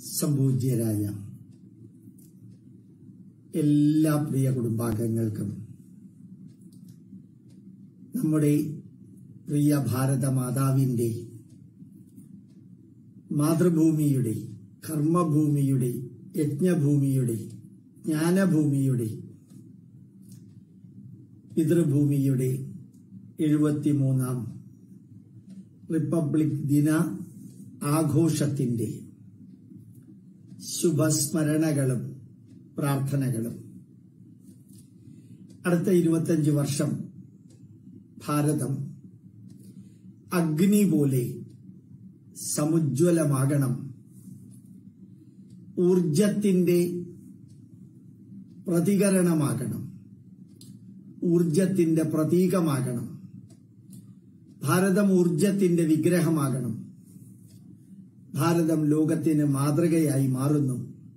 സംപൂജ്യരായ എല്ലാ പ്രിയ കുടുംബാംഗങ്ങൾക്കും നമ്മുടെ പ്രിയ ഭാരത മാതാവിന്റെ മാതൃഭൂമിയുടെ കർമ്മഭൂമിയുടെ യജ്ഞഭൂമിയുടെ ജ്ഞാനഭൂമിയുടെ പിതൃഭൂമിയുടെ എഴുപത്തിമൂന്നാം റിപ്പബ്ലിക് ദിന ആഘോഷത്തിന്റെ ശുഭസ്മരണകളും പ്രാർത്ഥനകളും അടുത്ത ഇരുപത്തഞ്ച് വർഷം ഭാരതം അഗ്നി പോലെ സമുജ്വലമാകണം ഊർജത്തിന്റെ പ്രതികരണമാകണം ഊർജത്തിന്റെ പ്രതീകമാകണം ഭാരതം ഊർജത്തിന്റെ വിഗ്രഹമാകണം ഭാരതം ലോകത്തിന് മാതൃകയായി മാറുന്നു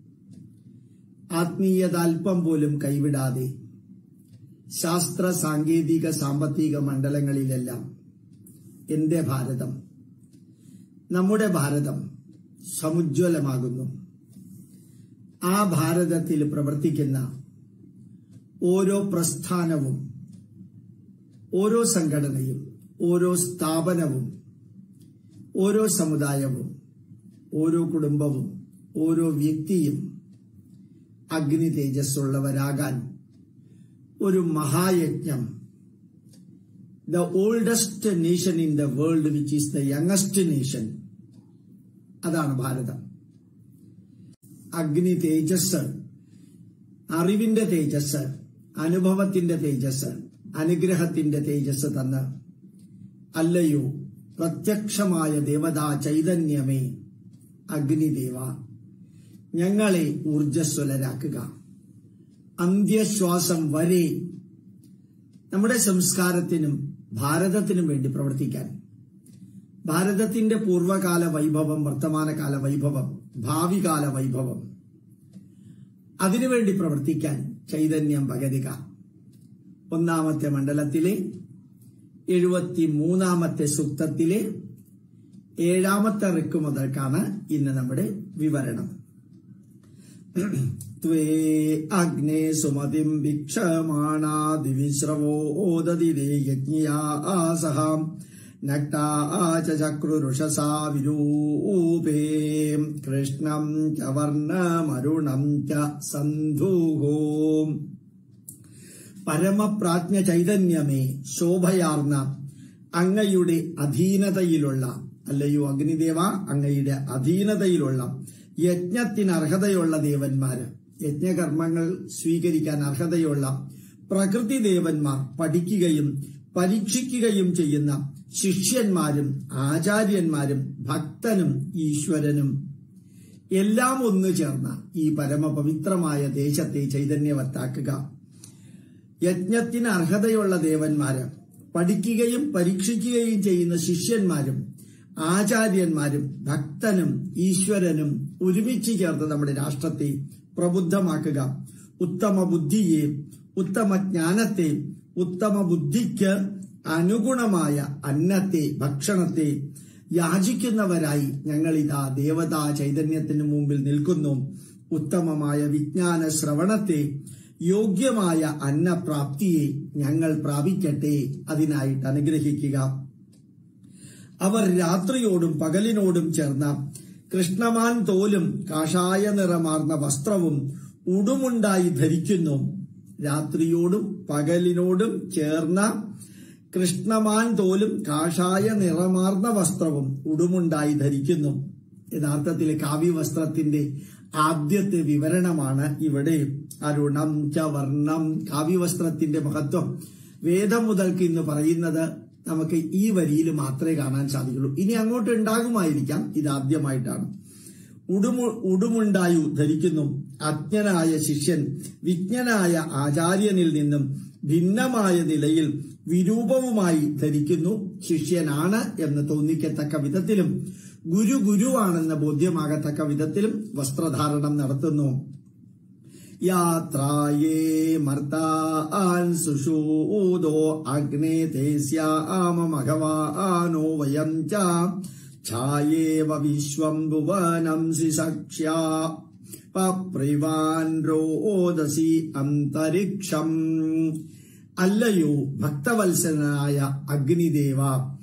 ആത്മീയത അല്പം പോലും കൈവിടാതെ ശാസ്ത്ര സാങ്കേതിക സാമ്പത്തിക മണ്ഡലങ്ങളിലെല്ലാം എന്റെ ഭാരതം നമ്മുടെ ഭാരതം സമുജ്വലമാകുന്നു ആ ഭാരതത്തിൽ പ്രവർത്തിക്കുന്ന ഓരോ പ്രസ്ഥാനവും ഓരോ സംഘടനയും ഓരോ സ്ഥാപനവും ഓരോ സമുദായവും ഓരോ കുടുംബവും ഓരോ വ്യക്തിയും അഗ്നി തേജസ്സുള്ളവരാകാൻ ഒരു മഹായജ്ഞം the oldest nation in the world which is the youngest nation അതാണ് ഭാരതം അഗ്നി തേജസ് അറിവിന്റെ തേജസ് അനുഭവത്തിന്റെ തേജസ് അനുഗ്രഹത്തിന്റെ തേജസ് തന്ന് അല്ലയോ പ്രത്യക്ഷമായ ദേവതാ ചൈതന്യമേ അഗ്നിദേവ ഞങ്ങളെ ഊർജസ്വലരാക്കുക അന്ത്യശ്വാസം വരെ നമ്മുടെ സംസ്കാരത്തിനും ഭാരതത്തിനും വേണ്ടി പ്രവർത്തിക്കാൻ ഭാരതത്തിന്റെ പൂർവകാല വൈഭവം വർത്തമാനകാല വൈഭവം ഭാവികാല വൈഭവം അതിനുവേണ്ടി പ്രവർത്തിക്കാൻ ചൈതന്യം പകരുക ഒന്നാമത്തെ മണ്ഡലത്തിലെ എഴുപത്തി മൂന്നാമത്തെ സൂക്തത്തിലെ ഏഴാമത്തെ റിക്ക് മുതൽക്കാണ് ഇന്ന് നമ്മുടെ വിവരണം ത്വേ അഗ്നേ സുമതിം ഭിക്ഷമാണാ ദിവിശ്രവോ ഓദതിരേ യജ്ഞിയാസഹാം നക്ടാ ച ചക്രുരുഷസാ വിരൂപേ കൃഷ്ണം ച വർണ്ണമരുണം ച സന്ധൂഹോ പരമപ്രാജ്ഞ ചൈതന്യമേ ശോഭയാർന്ന അങ്ങയുടെ അധീനതയിലുള്ള അല്ലയോ അഗ്നിദേവ അങ്ങയുടെ അധീനതയിലുള്ള യജ്ഞത്തിന് അർഹതയുള്ള ദേവന്മാര് യജ്ഞകർമ്മങ്ങൾ സ്വീകരിക്കാൻ അർഹതയുള്ള പ്രകൃതി ദേവന്മാർ പഠിക്കുകയും പരീക്ഷിക്കുകയും ചെയ്യുന്ന ശിഷ്യന്മാരും ആചാര്യന്മാരും ഭക്തനും ഈശ്വരനും എല്ലാം ഒന്നു ചേർന്ന ഈ പരമപവിത്രമായ ദേശത്തെ ചൈതന്യവത്താക്കുക യജ്ഞത്തിന് അർഹതയുള്ള ദേവന്മാര് പഠിക്കുകയും പരീക്ഷിക്കുകയും ചെയ്യുന്ന ശിഷ്യന്മാരും ആചാര്യന്മാരും ഭക്തനും ഈശ്വരനും ഒരുമിച്ച് ചേർന്ന് നമ്മുടെ രാഷ്ട്രത്തെ പ്രബുദ്ധമാക്കുക ഉത്തമ ബുദ്ധിയെ ഉത്തമ ജ്ഞാനത്തെ ഉത്തമ ബുദ്ധിക്ക് അനുഗുണമായ അന്നത്തെ ഭക്ഷണത്തെ യാചിക്കുന്നവരായി ഞങ്ങൾ ഇതാ ദേവതാ ചൈതന്യത്തിന് മുമ്പിൽ നിൽക്കുന്നു ഉത്തമമായ വിജ്ഞാന ശ്രവണത്തെ യോഗ്യമായ അന്നപ്രാപ്തിയെ ഞങ്ങൾ പ്രാപിക്കട്ടെ അതിനായിട്ട് അനുഗ്രഹിക്കുക അവർ രാത്രിയോടും പകലിനോടും ചേർന്ന കൃഷ്ണമാൻ തോലും കാഷായ നിറമാർന്ന വസ്ത്രവും ഉടുമുണ്ടായി ധരിക്കുന്നു രാത്രിയോടും പകലിനോടും ചേർന്ന കൃഷ്ണമാൻ തോലും കാഷായ നിറമാർന്ന വസ്ത്രവും ഉടുമുണ്ടായി ധരിക്കുന്നു യഥാർത്ഥത്തിൽ കാവ്യവസ്ത്രത്തിന്റെ ആദ്യത്തെ വിവരണമാണ് ഇവിടെ അരുണം ച വർണ്ണം കാവ്യവസ്ത്രത്തിന്റെ മഹത്വം വേദം മുതൽക്ക് ഇന്ന് പറയുന്നത് നമുക്ക് ഈ വരിയിൽ മാത്രമേ കാണാൻ സാധിക്കുള്ളൂ ഇനി അങ്ങോട്ട് ഉണ്ടാകുമായിരിക്കാം ഇതാദ്യമായിട്ടാണ് ഉടുമു ഉടുമുണ്ടായി ധരിക്കുന്നു അജ്ഞനായ ശിഷ്യൻ വിജ്ഞനായ ആചാര്യനിൽ നിന്നും ഭിന്നമായ നിലയിൽ വിരൂപവുമായി ധരിക്കുന്നു ശിഷ്യനാണ് എന്ന് തോന്നിക്കത്തക്ക വിധത്തിലും ഗുരു ഗുരുവാണെന്ന് ബോധ്യമാകത്തക്ക വിധത്തിലും വസ്ത്രധാരണം നടത്തുന്നു യാത്രായേ മർത്താൻ സുഷൂതോ അഗ്നേ തേസ്യാമ മഘവാനോ വയം ച ഛായേവ വിശ്വം ഭുവനംസി സക്ഷ്യാ പപ്രിവാൻ രോദസി അന്തരിക്ഷം അല്ലയോ ഭക്തവത്സനായ അഗ്നിദേവ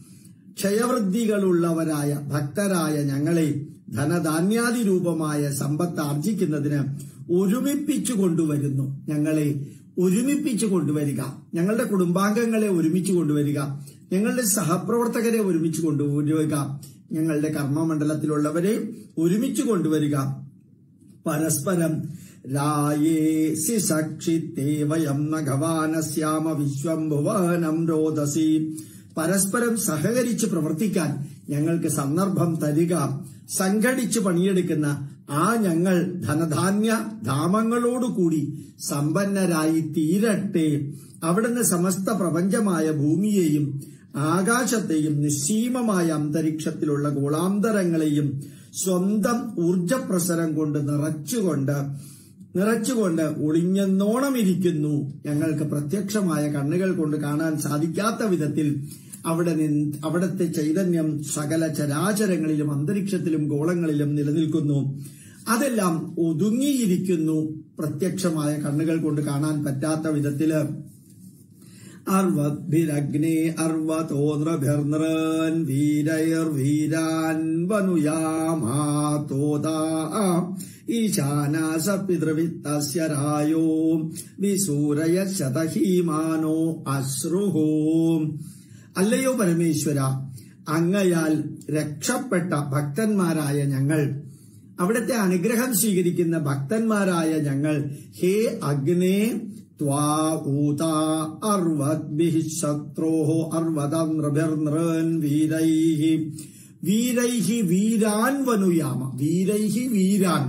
ക്ഷയവൃദ്ധികളുള്ളവരായ ഭക്തരായ ഞങ്ങളെ ധനധാന്യാദി രൂപമായ സമ്പത്ത് ആർജിക്കുന്നതിന് ഒരുമിപ്പിച്ചു കൊണ്ടുവരുന്നു ഞങ്ങളെ ഒരുമിപ്പിച്ചു കൊണ്ടുവരിക ഞങ്ങളുടെ കുടുംബാംഗങ്ങളെ ഒരുമിച്ച് കൊണ്ടുവരിക ഞങ്ങളുടെ സഹപ്രവർത്തകരെ ഒരുമിച്ച് കൊണ്ടുവരിക ഞങ്ങളുടെ കർമ്മമണ്ഡലത്തിലുള്ളവരെ ഒരുമിച്ച് കൊണ്ടുവരിക പരസ്പരം രായേസി സക്ഷിത്തേ വയം നഗവാനസ്യാമ വിശ്വം ഭുവനം രോദസി പരസ്പരം സഹകരിച്ച് പ്രവർത്തിക്കാൻ ഞങ്ങൾക്ക് സന്ദർഭം തരിക സംഘടിച്ച് പണിയെടുക്കുന്ന ആ ഞങ്ങൾ ധനധാന്യ ധാമങ്ങളോടുകൂടി സമ്പന്നരായി തീരട്ടെ അവിടുന്ന് സമസ്ത പ്രപഞ്ചമായ ഭൂമിയെയും ആകാശത്തെയും നിശ്ചീമമായ അന്തരീക്ഷത്തിലുള്ള ഗോളാന്തരങ്ങളെയും സ്വന്തം ഊർജപ്രസരം കൊണ്ട് നിറച്ചുകൊണ്ട് നിറച്ചുകൊണ്ട് ഒളിഞ്ഞെന്നോണം ഇരിക്കുന്നു ഞങ്ങൾക്ക് പ്രത്യക്ഷമായ കണ്ണുകൾ കൊണ്ട് കാണാൻ സാധിക്കാത്ത വിധത്തിൽ അവിടെ നിന്ന് അവിടുത്തെ ചൈതന്യം സകല ചരാചരങ്ങളിലും അന്തരീക്ഷത്തിലും ഗോളങ്ങളിലും നിലനിൽക്കുന്നു അതെല്ലാം ഒതുങ്ങിയിരിക്കുന്നു പ്രത്യക്ഷമായ കണ്ണുകൾ കൊണ്ട് കാണാൻ പറ്റാത്ത വിധത്തില് അർവദ്ഭിരഗ്നേ അർവതോ നൃഭിർനൃൻ വീരൈർവീരാൻ വനുയാമാതോതാ ഈശാനാസ പിതൃവിത്തസ്യ രായോ വിസൂരയ ശതഹീമാനോ അശ്രുഹോ അല്ലയോ പരമേശ്വര അങ്ങയാൽ രക്ഷപ്പെട്ട ഭക്തന്മാരായ ഞങ്ങൾ അവിടുത്തെ അനുഗ്രഹം സ്വീകരിക്കുന്ന ഭക്തന്മാരായ ഞങ്ങൾ ഹേ അഗ്നേ ൂത അർവദ്ഭിः ശത്രോः അർവതം നൃഭിർനൃൻ വീരൈः വീരൈः വീരാൻ വനുയാമ വീരൈः വീരാൻ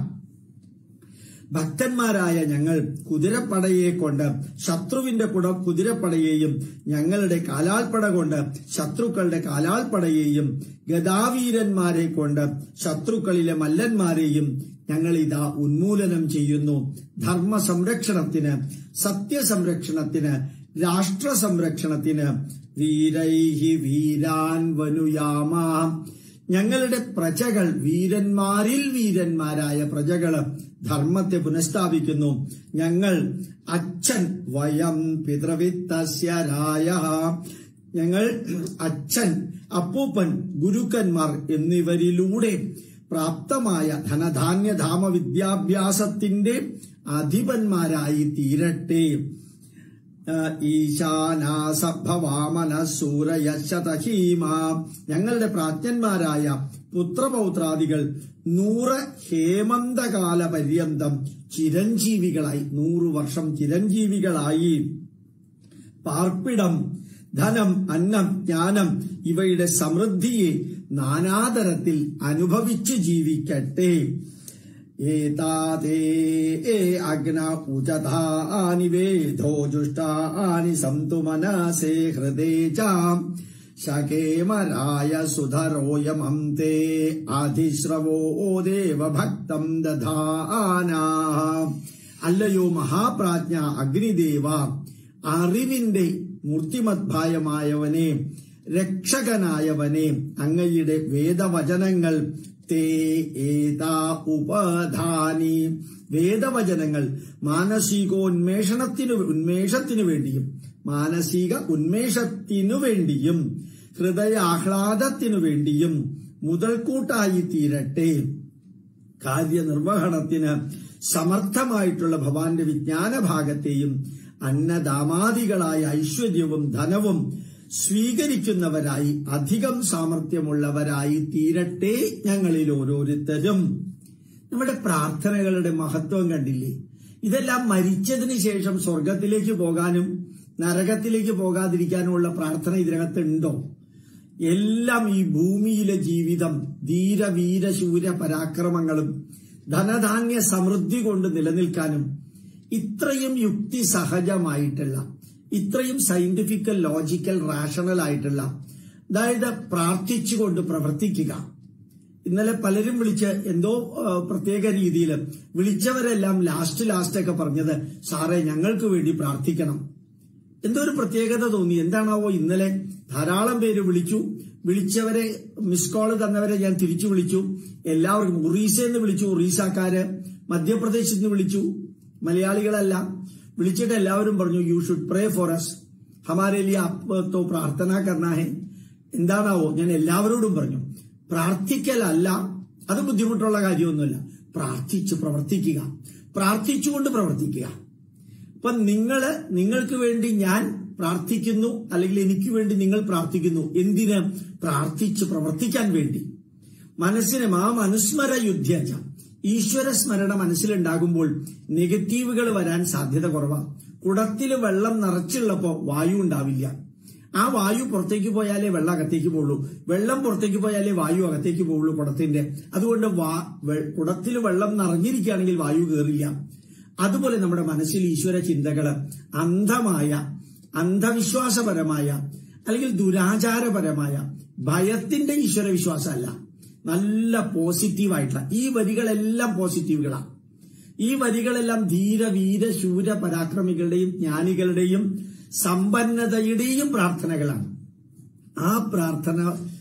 ഭക്തന്മാരായ ഞങ്ങൾ കുതിരപ്പടയെ കൊണ്ട് ശത്രുവിന്റെ കുട കുതിരപ്പടയെയും ഞങ്ങളുടെ കാലാൾപ്പട കൊണ്ട് ശത്രുക്കളുടെ കാലാൾപ്പടയെയും ഗദാവീരന്മാരെ കൊണ്ട് ശത്രുക്കളിലെ മല്ലന്മാരെയും ഞങ്ങൾ ഇതാ ഉന്മൂലനം ചെയ്യുന്നു ധർമ്മ സംരക്ഷണത്തിന് സത്യസംരക്ഷണത്തിന് രാഷ്ട്ര സംരക്ഷണത്തിന് വീരൈഹി വീരാൻ വനുയാമ ഞങ്ങളുടെ പ്രജകൾ വീരന്മാരിൽ വീരന്മാരായ പ്രജകള് ധർമ്മത്തെ പുനഃസ്ഥാപിക്കുന്നു ഞങ്ങൾ അച്ഛൻ വയം പിതൃവിത്തസ്യരായ ഞങ്ങൾ അച്ഛൻ അപ്പൂപ്പൻ ഗുരുക്കന്മാർ എന്നിവരിലൂടെ പ്രാപ്തമായ ധനധാന്യധാമ വിദ്യാഭ്യാസത്തിന്റെ അധിപന്മാരായി തീരട്ടെ ഈശാനാസഭവാമനസൂരയശതഹീമ ഞങ്ങളുടെ പ്രാജ്ഞന്മാരായ പുത്രപൗത്രാദികൾ നൂറ് ഹേമന്തകാല പര്യന്തം ചിരഞ്ജീവികളായി നൂറു വർഷം ചിരഞ്ജീവികളായി പാർപ്പിടം ധനം അന്നം ജ്ഞാനം ഇവയുടെ സമൃദ്ധിയെ നാനാതരത്തിൽ അനുഭവിച്ചു ജീവിക്കട്ടെ ഏതാതേ അഗ്ന ഉചതാനി വേദോ ജുഷ്ടാനി സന്തു മനസേ ഹൃദേ ചാം ശകേമരായ സുധരോയമന്തെ അധിശ്രവോ ദേവഭക്തം ദധാന അല്ലയോ മഹാപ്രാജ്ഞ അഗ്നിദേവ അറിവിന്റെ മൂർത്തിമദ്ഭായമായവനെ രക്ഷകനായവനെ അങ്ങയുടെ വേദവചനങ്ങൾ തേ ഏതാ ഉപധാനി വേദവചനങ്ങൾ മാനസികോന്മേഷണത്തിനു ഉന്മേഷത്തിനു വേണ്ടിയും മാനസിക ഉന്മേഷത്തിനു വേണ്ടിയും ഹൃദയാഹ്ലാദത്തിനു വേണ്ടിയും മുതൽക്കൂട്ടായി തീരട്ടെ കാര്യനിർവഹണത്തിന് സമർത്ഥമായിട്ടുള്ള ഭവാന്റെ വിജ്ഞാന ഭാഗത്തെയും അന്നദാമാദികളായ ഐശ്വര്യവും ധനവും സ്വീകരിക്കുന്നവരായി അധികം സാമർഥ്യമുള്ളവരായി തീരട്ടെ ഞങ്ങളിൽ ഓരോരുത്തരും നമ്മുടെ പ്രാർത്ഥനകളുടെ മഹത്വം കണ്ടില്ലേ ഇതെല്ലാം മരിച്ചതിന് ശേഷം സ്വർഗത്തിലേക്ക് പോകാനും നരകത്തിലേക്ക് പോകാതിരിക്കാനുമുള്ള പ്രാർത്ഥന ഇതിനകത്തുണ്ടോ എല്ലാം ഈ ഭൂമിയിലെ ജീവിതം ധീരവീര ശൂര പരാക്രമങ്ങളും ധനധാന്യ സമൃദ്ധി കൊണ്ട് നിലനിൽക്കാനും ഇത്രയും യുക്തി സഹജമായിട്ടുള്ള ഇത്രയും സയന്റിഫിക്കൽ ലോജിക്കൽ റാഷണൽ ആയിട്ടുള്ള അതായത് പ്രാർത്ഥിച്ചുകൊണ്ട് പ്രവർത്തിക്കുക ഇന്നലെ പലരും വിളിച്ച് എന്തോ പ്രത്യേക രീതിയിൽ വിളിച്ചവരെല്ലാം ലാസ്റ്റ് ലാസ്റ്റ് ഒക്കെ പറഞ്ഞത് സാറേ ഞങ്ങൾക്ക് വേണ്ടി പ്രാർത്ഥിക്കണം എന്തോ ഒരു പ്രത്യേകത തോന്നി എന്താണാവോ ഇന്നലെ ധാരാളം പേര് വിളിച്ചു വിളിച്ചവരെ മിസ് കോള് തന്നവരെ ഞാൻ തിരിച്ചു വിളിച്ചു എല്ലാവർക്കും ഒറീസയിൽ നിന്ന് വിളിച്ചു ഒറീസക്കാര് മധ്യപ്രദേശിൽ നിന്ന് വിളിച്ചു മലയാളികളല്ല വിളിച്ചിട്ട് എല്ലാവരും പറഞ്ഞു you should pray for us ഹമാരെ ലിയ അപ്പത്തോ പ്രാർത്ഥന കർണ ഹെ എന്താണാവോ ഞാൻ എല്ലാവരോടും പറഞ്ഞു പ്രാർത്ഥിക്കലല്ല അത് ബുദ്ധിമുട്ടുള്ള കാര്യമൊന്നുമല്ല പ്രാർത്ഥിച്ച് പ്രവർത്തിക്കുക പ്രാർത്ഥിച്ചുകൊണ്ട് പ്രവർത്തിക്കുക അപ്പൊ നിങ്ങള് നിങ്ങൾക്ക് വേണ്ടി ഞാൻ പ്രാർത്ഥിക്കുന്നു അല്ലെങ്കിൽ എനിക്ക് വേണ്ടി നിങ്ങൾ പ്രാർത്ഥിക്കുന്നു എന്തിന് പ്രാർത്ഥിച്ച് പ്രവർത്തിക്കാൻ വേണ്ടി മനസ്സിന് ആ മനുസ്മര യുദ്ധ ഈശ്വര സ്മരണ മനസ്സിലുണ്ടാകുമ്പോൾ നെഗറ്റീവുകൾ വരാൻ സാധ്യത കുറവാണ് കുടത്തിൽ വെള്ളം നിറച്ചുള്ളപ്പോ വായു ഉണ്ടാവില്ല ആ വായു പുറത്തേക്ക് പോയാലേ വെള്ളം അകത്തേക്ക് പോകുള്ളൂ വെള്ളം പുറത്തേക്ക് പോയാലേ വായു അകത്തേക്ക് പോകുള്ളൂ കുടത്തിന്റെ അതുകൊണ്ട് കുടത്തിൽ വെള്ളം നിറഞ്ഞിരിക്കുകയാണെങ്കിൽ വായു കയറില്ല അതുപോലെ നമ്മുടെ മനസ്സിൽ ഈശ്വര ചിന്തകള് അന്ധമായ അന്ധവിശ്വാസപരമായ അല്ലെങ്കിൽ ദുരാചാരപരമായ ഭയത്തിന്റെ ഈശ്വര വിശ്വാസമല്ല നല്ല പോസിറ്റീവായിട്ടുള്ള ഈ വരികളെല്ലാം പോസിറ്റീവുകളാണ് ഈ വരികളെല്ലാം ധീര വീര ശൂര പരാക്രമികളുടെയും ജ്ഞാനികളുടെയും സമ്പന്നതയുടെയും പ്രാർത്ഥനകളാണ് ആ പ്രാർത്ഥന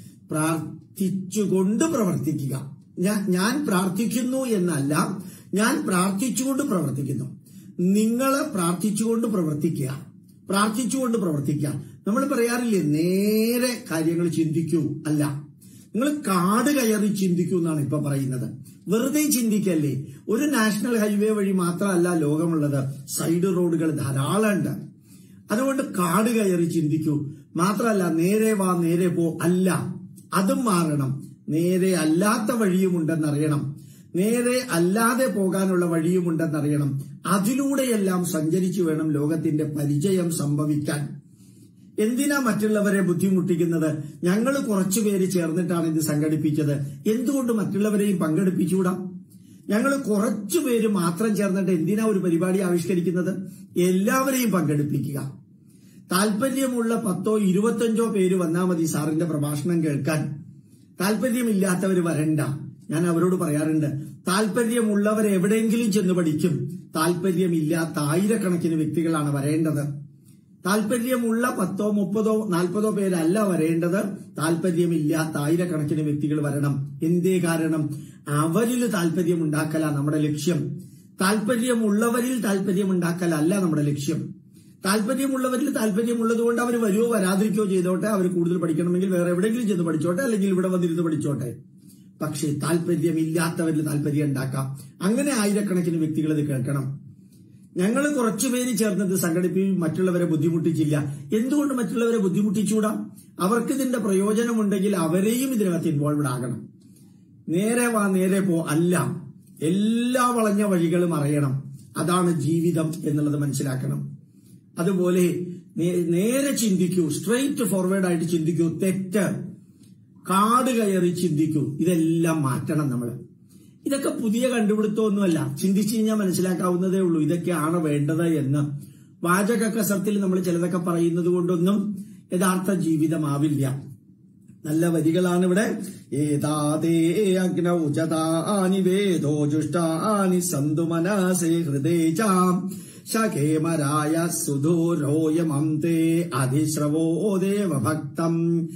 പ്രാർത്ഥിച്ചുകൊണ്ട് പ്രവർത്തിക്കുക ഞാൻ പ്രാർത്ഥിക്കുന്നു എന്നല്ല ഞാൻ പ്രാർത്ഥിച്ചുകൊണ്ട് പ്രവർത്തിക്കുന്നു നിങ്ങൾ പ്രാർത്ഥിച്ചുകൊണ്ട് പ്രവർത്തിക്കുക പ്രാർത്ഥിച്ചുകൊണ്ട് പ്രവർത്തിക്കുക നമ്മൾ പറയാറില്ലേ നേരെ കാര്യങ്ങൾ ചിന്തിക്കൂ അല്ല നിങ്ങൾ കാട് കയറി ചിന്തിക്കൂ എന്നാണ് ഇപ്പൊ പറയുന്നത് വെറുതെ ചിന്തിക്കല്ലേ ഒരു നാഷണൽ ഹൈവേ വഴി മാത്രമല്ല ലോകമുള്ളത് സൈഡ് റോഡുകൾ ധാരാളമുണ്ട് അതുകൊണ്ട് കാട് കയറി ചിന്തിക്കൂ മാത്രമല്ല നേരെ വാ നേരെ പോ അല്ല അതും മാറണം നേരെ അല്ലാത്ത വഴിയുമുണ്ടെന്നറിയണം നേരെ അല്ലാതെ പോകാനുള്ള വഴിയുമുണ്ടെന്നറിയണം അതിലൂടെയെല്ലാം സഞ്ചരിച്ചു വേണം ലോകത്തിന്റെ പരിചയം സംഭവിക്കാൻ എന്തിനാ മറ്റുള്ളവരെ ബുദ്ധിമുട്ടിക്കുന്നത് ഞങ്ങൾ കുറച്ചുപേര് ചേർന്നിട്ടാണ് ഇത് സംഘടിപ്പിച്ചത് എന്തുകൊണ്ട് മറ്റുള്ളവരെയും പങ്കെടുപ്പിച്ചുകൂടാ ഞങ്ങൾ കുറച്ചുപേര് മാത്രം ചേർന്നിട്ട് എന്തിനാ ഒരു പരിപാടി ആവിഷ്കരിക്കുന്നത് എല്ലാവരെയും പങ്കെടുപ്പിക്കുക താല്പര്യമുള്ള പത്തോ ഇരുപത്തഞ്ചോ പേര് വന്നാൽ മതി സാറിന്റെ പ്രഭാഷണം കേൾക്കാൻ താല്പര്യമില്ലാത്തവർ വരണ്ട ഞാൻ അവരോട് പറയാറുണ്ട് താല്പര്യമുള്ളവർ എവിടെയെങ്കിലും ചെന്ന് പഠിക്കും താല്പര്യമില്ലാത്ത ആയിരക്കണക്കിന് വ്യക്തികളാണ് വരേണ്ടത് താല്പര്യമുള്ള പത്തോ മുപ്പതോ നാൽപ്പതോ പേരല്ല വരേണ്ടത് താല്പര്യമില്ലാത്ത ആയിരക്കണക്കിന് വ്യക്തികൾ വരണം എന്തേ കാരണം അവരിൽ താല്പര്യമുണ്ടാക്കല നമ്മുടെ ലക്ഷ്യം താല്പര്യമുള്ളവരിൽ താല്പര്യമുണ്ടാക്കലല്ല നമ്മുടെ ലക്ഷ്യം താല്പര്യമുള്ളവരിൽ താല്പര്യമുള്ളത് കൊണ്ട് അവർ വരുവോ വരാതിരിക്കോ ചെയ്തോട്ടെ അവർ കൂടുതൽ പഠിക്കണമെങ്കിൽ വേറെ എവിടെയെങ്കിലും ചെന്ന് പഠിച്ചോട്ടെ അല്ലെങ്കിൽ ഇവിടെ വന്നിരുന്ന് പഠിച്ചോട്ടെ പക്ഷേ താല്പര്യമില്ലാത്തവരിൽ താല്പര്യം ഉണ്ടാക്കാം അങ്ങനെ ആയിരക്കണക്കിന് വ്യക്തികൾ ഇത് കേൾക്കണം ഞങ്ങൾ കുറച്ചുപേര് ചേർന്നത് സംഘടിപ്പിക്കും മറ്റുള്ളവരെ ബുദ്ധിമുട്ടിച്ചില്ല എന്തുകൊണ്ട് മറ്റുള്ളവരെ ബുദ്ധിമുട്ടിച്ചൂടാ അവർക്ക് ഇതിന്റെ പ്രയോജനമുണ്ടെങ്കിൽ അവരെയും ഇതിനകത്ത് ഇൻവോൾവ്ഡ് ആകണം നേരെ വാ നേരെ പോ അല്ല എല്ലാ വളഞ്ഞ വഴികളും അറിയണം അതാണ് ജീവിതം എന്നുള്ളത് മനസ്സിലാക്കണം അതുപോലെ നേരെ ചിന്തിക്കൂ സ്ട്രെയിറ്റ് ഫോർവേഡ് ആയിട്ട് ചിന്തിക്കൂ തെറ്റ് കാട് കയറി ചിന്തിക്കൂ ഇതെല്ലാം മാറ്റണം നമ്മൾ ഇതൊക്കെ പുതിയ കണ്ടുപിടുത്തമൊന്നുമല്ല ചിന്തിച്ചു കഴിഞ്ഞാൽ മനസ്സിലാക്കാവുന്നതേ ഉള്ളൂ ഇതൊക്കെയാണ് വേണ്ടത് എന്ന് വാചക കസർത്തിൽ നമ്മൾ ചിലതൊക്കെ പറയുന്നത് കൊണ്ടൊന്നും യഥാർത്ഥ ജീവിതമാവില്ല നല്ല വരികളാണ് ഇവിടെ ഏതാതേ അഗ്നൗജതാനി വേദോ ജുഷ്ടാനി സന്തു മനസേ ഹൃദയ ശകേമരായ സുദൂരോയമം തേ അധിശ്രവോ ദേവഭക്തം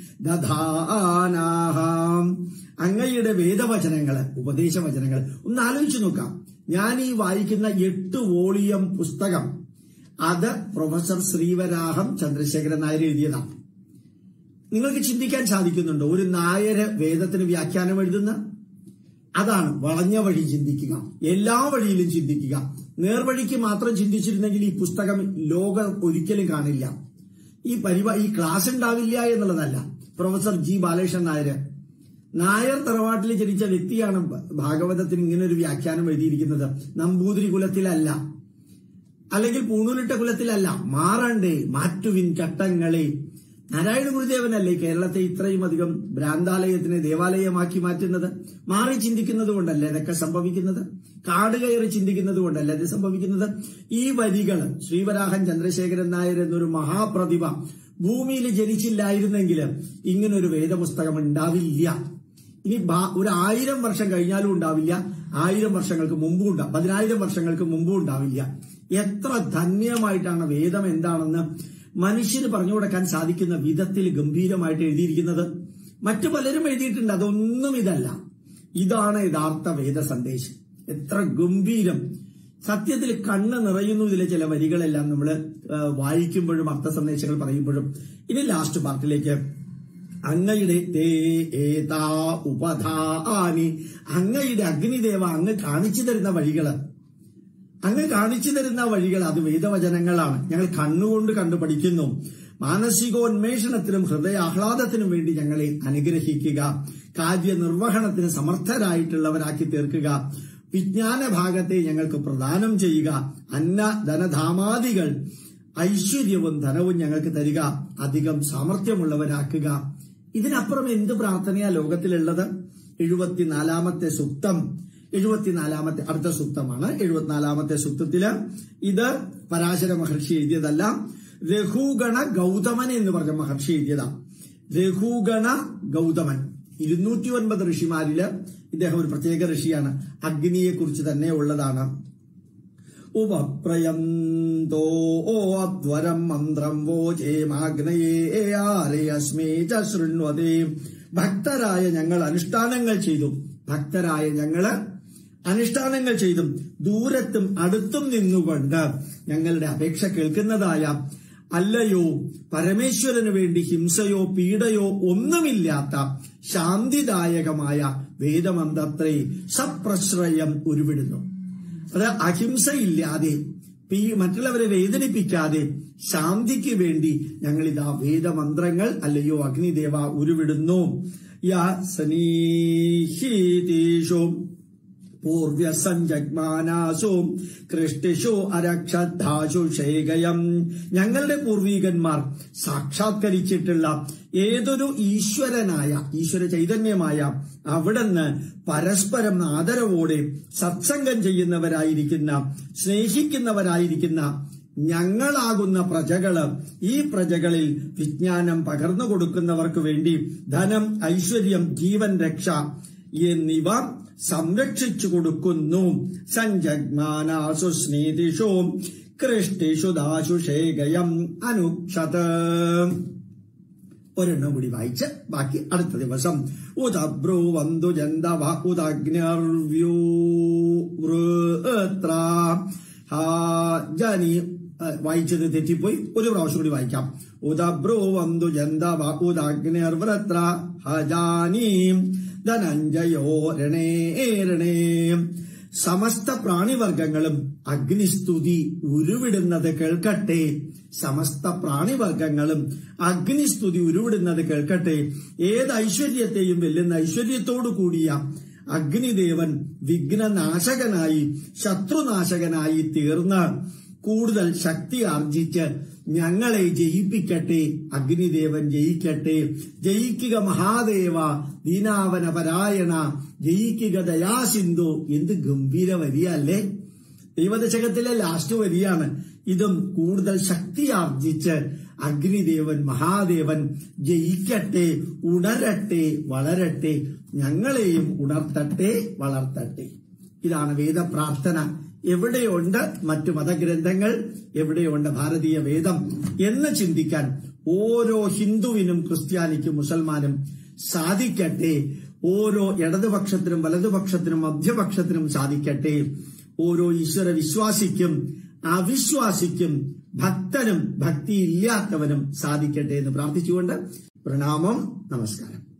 ദധാനാഹാം അങ്ങയുടെ വേദവചനങ്ങള് ഉപദേശവചനങ്ങൾ ഒന്ന് ആലോചിച്ചു നോക്കാം ഞാൻ ഈ വായിക്കുന്ന എട്ട് വോളിയം പുസ്തകം അത് പ്രൊഫസർ ശ്രീവരാഹം ചന്ദ്രശേഖരൻ നായർ എഴുതിയതാണ് നിങ്ങൾക്ക് ചിന്തിക്കാൻ സാധിക്കുന്നുണ്ടോ ഒരു നായര് വേദത്തിന് വ്യാഖ്യാനം എഴുതുന്ന അതാണ് വളഞ്ഞ വഴി ചിന്തിക്കുക എല്ലാ വഴിയിലും ചിന്തിക്കുക നേർവഴിക്ക് മാത്രം ചിന്തിച്ചിരുന്നെങ്കിൽ ഈ പുസ്തകം ലോകം ഒരിക്കലും കാണില്ല ഈ പരിപാ ഈ ക്ലാസ് ഉണ്ടാവില്ല എന്നുള്ളതല്ല പ്രൊഫസർ ജി ബാലകൃഷ്ണൻ നായര് നായർ തറവാട്ടിൽ ജനിച്ച വ്യക്തിയാണ് ഭാഗവതത്തിന് ഇങ്ങനെ ഒരു വ്യാഖ്യാനം എഴുതിയിരിക്കുന്നത് നമ്പൂതിരി കുലത്തിലല്ല അല്ലെങ്കിൽ പൂണൂലിട്ട കുലത്തിലല്ല മാറണ്ടേ മാറ്റുവിൻ ചട്ടങ്ങളെ നാരായണ ഗുരുദേവനല്ലേ കേരളത്തെ ഇത്രയും അധികം ഭ്രാന്താലയത്തിനെ ദേവാലയമാക്കി മാറ്റുന്നത് മാറി ചിന്തിക്കുന്നത് കൊണ്ടല്ലേ ഇതൊക്കെ സംഭവിക്കുന്നത് കാട് കയറി ചിന്തിക്കുന്നത് കൊണ്ടല്ലേ ഇത് സംഭവിക്കുന്നത് ഈ വരികൾ ശ്രീവരാഹൻ ചന്ദ്രശേഖരൻ നായർ എന്നൊരു മഹാപ്രതിഭ ഭൂമിയിൽ ജനിച്ചില്ലായിരുന്നെങ്കിൽ ഇങ്ങനൊരു വേദപുസ്തകം ഉണ്ടാവില്ല ഇനി ഒരു ആയിരം വർഷം കഴിഞ്ഞാലും ഉണ്ടാവില്ല ആയിരം വർഷങ്ങൾക്ക് മുമ്പും ഉണ്ടാവും പതിനായിരം വർഷങ്ങൾക്ക് മുമ്പും ഉണ്ടാവില്ല എത്ര ധന്യമായിട്ടാണ് വേദം എന്താണെന്ന് മനുഷ്യന് പറഞ്ഞു കൊടുക്കാൻ സാധിക്കുന്ന വിധത്തിൽ ഗംഭീരമായിട്ട് എഴുതിയിരിക്കുന്നത് മറ്റു പലരും എഴുതിയിട്ടുണ്ട് അതൊന്നും ഇതല്ല ഇതാണ് യഥാർത്ഥ വേദ സന്ദേശം എത്ര ഗംഭീരം സത്യത്തിൽ കണ്ണ് നിറയുന്നു ഇതിലെ ചില വരികളെല്ലാം നമ്മൾ വായിക്കുമ്പോഴും അർത്ഥ സന്ദേശങ്ങൾ പറയുമ്പോഴും ഇനി ലാസ്റ്റ് പാർട്ടിലേക്ക് അങ്ങയുടെ തേ ഏതാ ഉപധാനി അങ്ങയുടെ അഗ്നിദേവ അങ്ങ് കാണിച്ചു തരുന്ന വഴികള് അങ്ങ് കാണിച്ചു തരുന്ന വഴികൾ അത് വേദവചനങ്ങളാണ് ഞങ്ങൾ കണ്ണുകൊണ്ട് കണ്ടു പഠിക്കുന്നു മാനസികോന്മേഷണത്തിനും ഹൃദയാഹ്ലാദത്തിനും വേണ്ടി ഞങ്ങളെ അനുഗ്രഹിക്കുക കാര്യനിർവഹണത്തിന് സമർത്ഥരായിട്ടുള്ളവരാക്കി തീർക്കുക വിജ്ഞാന ഭാഗത്തെ ഞങ്ങൾക്ക് പ്രദാനം ചെയ്യുക അന്ന ധനധാമാദികൾ ഐശ്വര്യവും ധനവും ഞങ്ങൾക്ക് തരിക അധികം സാമർഥ്യമുള്ളവരാക്കുക ഇതിനപ്പുറം എന്ത് പ്രാർത്ഥനയാ ലോകത്തിലുള്ളത് എഴുപത്തിനാലാമത്തെ സുക്തം എഴുപത്തിനാലാമത്തെ അടുത്ത സൂക്തമാണ് എഴുപത്തിനാലാമത്തെ സൂക്തത്തില് ഇത് പരാശര മഹർഷി എഴുതിയതല്ല രഘുഗണ ഗൗതമൻ എന്ന് പറഞ്ഞ മഹർഷി എഴുതിയതാ രഘുഗണ ഗൗതമൻ ഇരുന്നൂറ്റി ഒൻപത് ഋഷിമാരില് ഇദ്ദേഹം ഒരു പ്രത്യേക ഋഷിയാണ് അഗ്നിയെ കുറിച്ച് തന്നെ ഉള്ളതാണ് ഉപപ്രയന്തോ അധ്വരം മന്ത്രം വോചേമാഗ്നയേ ആരയസ്മേ ച ശൃണ്വതേ ഭക്തരായ ഞങ്ങൾ അനുഷ്ഠാനങ്ങൾ ചെയ്തു ഭക്തരായ ഞങ്ങള് അനുഷ്ഠാനങ്ങൾ ചെയ്തും ദൂരത്തും അടുത്തും നിന്നുകൊണ്ട് ഞങ്ങളുടെ അപേക്ഷ കേൾക്കുന്നതായ അല്ലയോ പരമേശ്വരന് വേണ്ടി ഹിംസയോ പീഡയോ ഒന്നുമില്ലാത്ത ശാന്തിദായകമായ വേദമന്ത്രത്തെ സപ്രശ്രയം ഉരുവിടുന്നു അത് അഹിംസയില്ലാതെ പീ മറ്റുള്ളവരെ വേദനിപ്പിക്കാതെ ശാന്തിക്ക് വേണ്ടി ഞങ്ങൾ ഇതാ വേദമന്ത്രങ്ങൾ അല്ലയോ അഗ്നിദേവ ഉരുവിടുന്നു യാ സനീഹീതീഷു പൂർവ്യസഞ്ജഗ്മാനാസു കൃഷ്ടിഷു അരക്ഷാശു ശേഖയം ഞങ്ങളുടെ പൂർവീകന്മാർ സാക്ഷാത്കരിച്ചിട്ടുള്ള ഏതൊരു ഈശ്വരനായ ഈശ്വര ചൈതന്യമായ അവിടുന്ന് പരസ്പരം ആദരവോടെ സത്സംഗം ചെയ്യുന്നവരായിരിക്കുന്ന സ്നേഹിക്കുന്നവരായിരിക്കുന്ന ഞങ്ങളാകുന്ന പ്രജകള് ഈ പ്രജകളിൽ വിജ്ഞാനം പകർന്നു കൊടുക്കുന്നവർക്ക് വേണ്ടി ധനം ഐശ്വര്യം ജീവൻ രക്ഷ എന്നിവ സംരക്ഷിച്ചു കൊടുക്കുന്നു സഞ്ജഗ്മാനാസു സ്നേതിഷു കൃഷ്ടിഷു ദാശു ശേഖയം അനുക്ഷത് ഒരെണ്ണം കൂടി വായിച്ച് ബാക്കി അടുത്ത ദിവസം ഉദബ്രുവന്തു ജന്തവ ഉദഗ്നർവ്യൂത്ര ജനി വായിച്ചത് തെറ്റിപ്പോയി ഒരു പ്രാവശ്യം കൂടി വായിക്കാം ഉദബ്രുവന്തു ജന്തവ ഉദഗ്നർവ്രത്ര ഹജാനീം ധനഞ്ജയോ രണേ രണേ സമസ്ത പ്രാണിവർഗങ്ങളും അഗ്നിസ്തുതി ഉരുവിടുന്നത് കേൾക്കട്ടെ സമസ്ത പ്രാണിവർഗങ്ങളും അഗ്നിസ്തുതി ഉരുവിടുന്നത് കേൾക്കട്ടെ ഏത് ഐശ്വര്യത്തെയും വെല്ലുന്ന ഐശ്വര്യത്തോടു കൂടിയ അഗ്നിദേവൻ വിഘ്നനാശകനായി ശത്രുനാശകനായി തീർന്ന് കൂടുതൽ ശക്തി ആർജിച്ച് ഞങ്ങളെ ജയിപ്പിക്കട്ടെ അഗ്നിദേവൻ ജയിക്കട്ടെ ജയിക്കുക മഹാദേവ ദീനാവന പരായണ ജയിക്കുക ദയാസിന്ധു എന്ത് ഗംഭീര വരിയല്ലേ ദൈവദശകത്തിലെ ലാസ്റ്റ് വരിയാണ് ഇതും കൂടുതൽ ശക്തി ആർജിച്ച് അഗ്നിദേവൻ മഹാദേവൻ ജയിക്കട്ടെ ഉണരട്ടെ വളരട്ടെ ഞങ്ങളെയും ഉണർത്തട്ടെ വളർത്തട്ടെ ഇതാണ് വേദപ്രാർത്ഥന എവിടെയുണ്ട് മറ്റു മതഗ്രന്ഥങ്ങൾ എവിടെയുണ്ട് ഭാരതീയ വേദം എന്ന് ചിന്തിക്കാൻ ഓരോ ഹിന്ദുവിനും ക്രിസ്ത്യാനിക്കും മുസൽമാനും സാധിക്കട്ടെ ഓരോ ഇടതുപക്ഷത്തിനും വലതുപക്ഷത്തിനും മധ്യപക്ഷത്തിനും സാധിക്കട്ടെ ഓരോ ഈശ്വര വിശ്വാസിക്കും അവിശ്വാസിക്കും ഭക്തനും ഭക്തിയില്ലാത്തവനും സാധിക്കട്ടെ എന്ന് പ്രാർത്ഥിച്ചുകൊണ്ട് പ്രണാമം നമസ്കാരം